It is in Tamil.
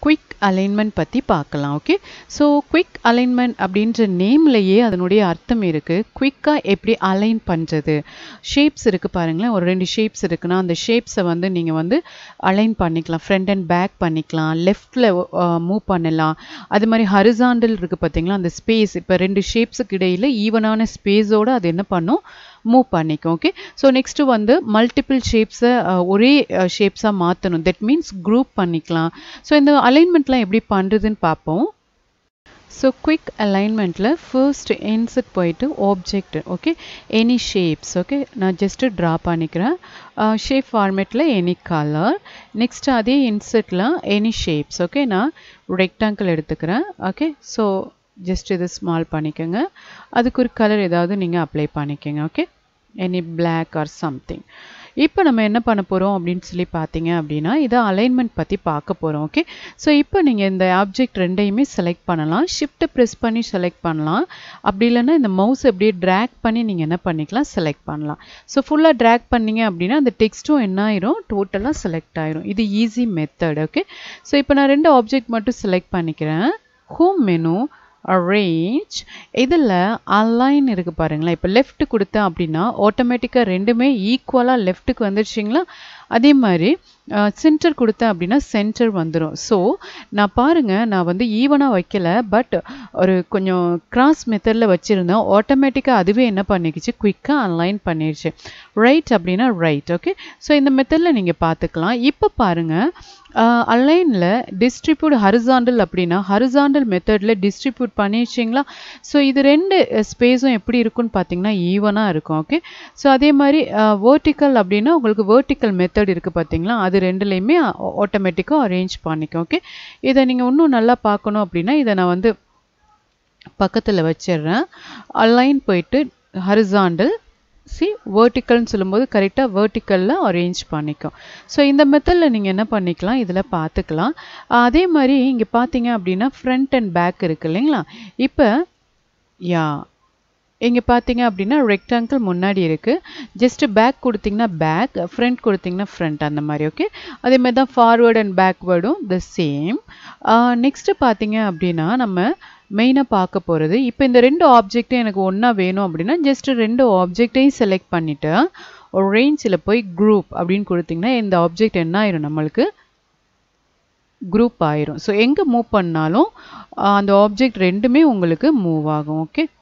குயிக் அலைன்மெண்ட் பற்றி பார்க்கலாம் ஓகே ஸோ குயிக் அலைன்மெண்ட் அப்படின்ற நேம்லையே அதனுடைய அர்த்தம் இருக்குது குயிக்காக எப்படி அலைன் பண்ணுறது ஷேப்ஸ் இருக்குது பாருங்களேன் ஒரு ரெண்டு ஷேப்ஸ் இருக்குன்னா அந்த ஷேப்ஸை வந்து நீங்கள் வந்து அலைன் பண்ணிக்கலாம் ஃப்ரண்ட் அண்ட் பேக் பண்ணிக்கலாம் லெஃப்டில் மூவ் பண்ணலாம் அது மாதிரி ஹரிசாண்டல் இருக்குது பார்த்தீங்களா அந்த ஸ்பேஸ் இப்போ ரெண்டு ஷேப்ஸுக்கு இடையில் ஈவனான ஸ்பேஸோடு அது என்ன பண்ணும் மூவ் பண்ணிக்கும் ஓகே ஸோ நெக்ஸ்ட்டு வந்து மல்டிபிள் ஷேப்ஸை ஒரே ஷேப்ஸாக மாற்றணும் தட் மீன்ஸ் குரூப் பண்ணிக்கலாம் ஸோ இந்த அலைன்மெண்ட்லாம் எப்படி பண்ணுறதுன்னு பார்ப்போம் ஸோ குயிக் அலைன்மெண்ட்டில் ஃபர்ஸ்ட் இன்செட் போயிட்டு object okay any shapes okay நான் ஜஸ்ட்டு ட்ரா பண்ணிக்கிறேன் ஷேப் ஃபார்மேட்டில் எனி கலர் நெக்ஸ்ட் அதே இன்செட்டில் எனி ஷேப்ஸ் ஓகே நான் ரெக்டாங்கிள் எடுத்துக்கிறேன் ஓகே ஸோ ஜஸ்ட் இது ஸ்மால் பண்ணிக்கோங்க அதுக்கு ஒரு கலர் ஏதாவது நீங்கள் அப்ளை பண்ணிக்கோங்க okay any black or something இப்போ நம்ம என்ன பண்ண போகிறோம் அப்படின்னு சொல்லி பார்த்தீங்க அப்படின்னா இதை அலைன்மெண்ட் பற்றி பார்க்க போகிறோம் ஓகே ஸோ இப்போ நீங்கள் இந்த ஆப்ஜெக்ட் ரெண்டையுமே செலக்ட் பண்ணலாம் ஷிஃப்ட்டை ப்ரெஸ் பண்ணி செலக்ட் பண்ணலாம் அப்படி இல்லைன்னா இந்த மவுஸ் அப்படியே ட்ராக் பண்ணி நீங்கள் என்ன பண்ணிக்கலாம் செலக்ட் பண்ணலாம் ஸோ ஃபுல்லாக ட்ராக் பண்ணீங்க அப்படின்னா அந்த டெக்ஸ்ட்டும் என்ன ஆயிரும் டோட்டலாக செலக்ட் ஆயிரும் இது ஈஸி மெத்தட் ஓகே ஸோ இப்போ நான் ரெண்டு ஆப்ஜெக்ட் மட்டும் செலக்ட் பண்ணிக்கிறேன் ஹோம் மெனு அரேஞ்ச் இதில் அலைன் இருக்குது பாருங்களேன் இப்போ லெஃப்ட் கொடுத்தேன் அப்படின்னா ஆட்டோமேட்டிக்காக ரெண்டுமே ஈக்குவலாக லெஃப்ட்டுக்கு வந்துடுச்சிங்களா அதே மாதிரி சென்டர் கொடுத்தேன் அப்படின்னா சென்டர் வந்துடும் ஸோ நான் பாருங்கள் நான் வந்து ஈவனாக வைக்கல பட் ஒரு கொஞ்சம் கிராஸ் மெத்தடில் வச்சுருந்தேன் ஆட்டோமேட்டிக்காக அதுவே என்ன பண்ணிக்கிச்சு குயிக்காக அலைன் பண்ணிடுச்சு ரைட் அப்படின்னா ரைட் ஓகே ஸோ இந்த மெத்தடில் நீங்கள் பார்த்துக்கலாம் இப்போ பாருங்கள் அலைனில் டிஸ்ட்ரிபியூட் ஹரிசாண்டல் அப்படின்னா ஹரிசாண்டல் மெத்தடில் டிஸ்ட்ரிபியூட் பண்ணிடுச்சிங்களா ஸோ இது ரெண்டு ஸ்பேஸும் எப்படி இருக்குன்னு பார்த்தீங்கன்னா ஈவனாக இருக்கும் ஓகே ஸோ அதே மாதிரி வேர்ட்டிக்கல் அப்படின்னா உங்களுக்கு வேர்ட்டிக்கல் மெத்தட் இருக்குது பார்த்தீங்களா அது ரெண்டுலேயுமே ஆட்டோமேட்டிக்காக அரேஞ்ச் பண்ணிக்கும் ஓகே இதை நீங்கள் இன்னும் நல்லா பார்க்கணும் அப்படின்னா இதை நான் வந்து பக்கத்தில் வச்சிடுறேன் அலைன் போயிட்டு ஹரிசாண்டல் சி வேர்ட்டிக்கல்னு சொல்லும்போது கரெக்டாக வேர்ட்டிக்கலில் அரேஞ்ச் பண்ணிக்கும் ஸோ இந்த மெத்தடில் நீங்கள் என்ன பண்ணிக்கலாம் இதில் பார்த்துக்கலாம் அதே மாதிரி இங்கே பார்த்தீங்க அப்படின்னா ஃப்ரண்ட் அண்ட் பேக் இருக்குது இல்லைங்களா இப்போ யா இங்கே பார்த்தீங்க அப்படின்னா ரெக்டாங்கிள் முன்னாடி இருக்குது ஜஸ்ட்டு பேக் கொடுத்தீங்கன்னா பேக் ஃப்ரண்ட் கொடுத்தீங்கன்னா ஃப்ரண்ட் அந்த மாதிரி ஓகே அதே மாதிரி தான் ஃபார்வேர்ட் அண்ட் பேக்வேர்டும் த சேம் நெக்ஸ்ட்டு பார்த்தீங்க அப்படின்னா நம்ம மெயினாக பார்க்க போகிறது இப்போ இந்த ரெண்டு ஆப்ஜெக்ட்டும் எனக்கு ஒன்றா வேணும் அப்படின்னா ஜஸ்ட் ரெண்டு ஆப்ஜெக்டையும் செலக்ட் பண்ணிவிட்டு ஒரு ரேஞ்சில் போய் குரூப் அப்படின்னு கொடுத்தீங்கன்னா இந்த ஆப்ஜெக்ட் என்ன ஆயிரும் நம்மளுக்கு குரூப் ஆயிரும் ஸோ எங்கே மூவ் பண்ணாலும் அந்த ஆப்ஜெக்ட் ரெண்டுமே உங்களுக்கு மூவ் ஆகும் ஓகே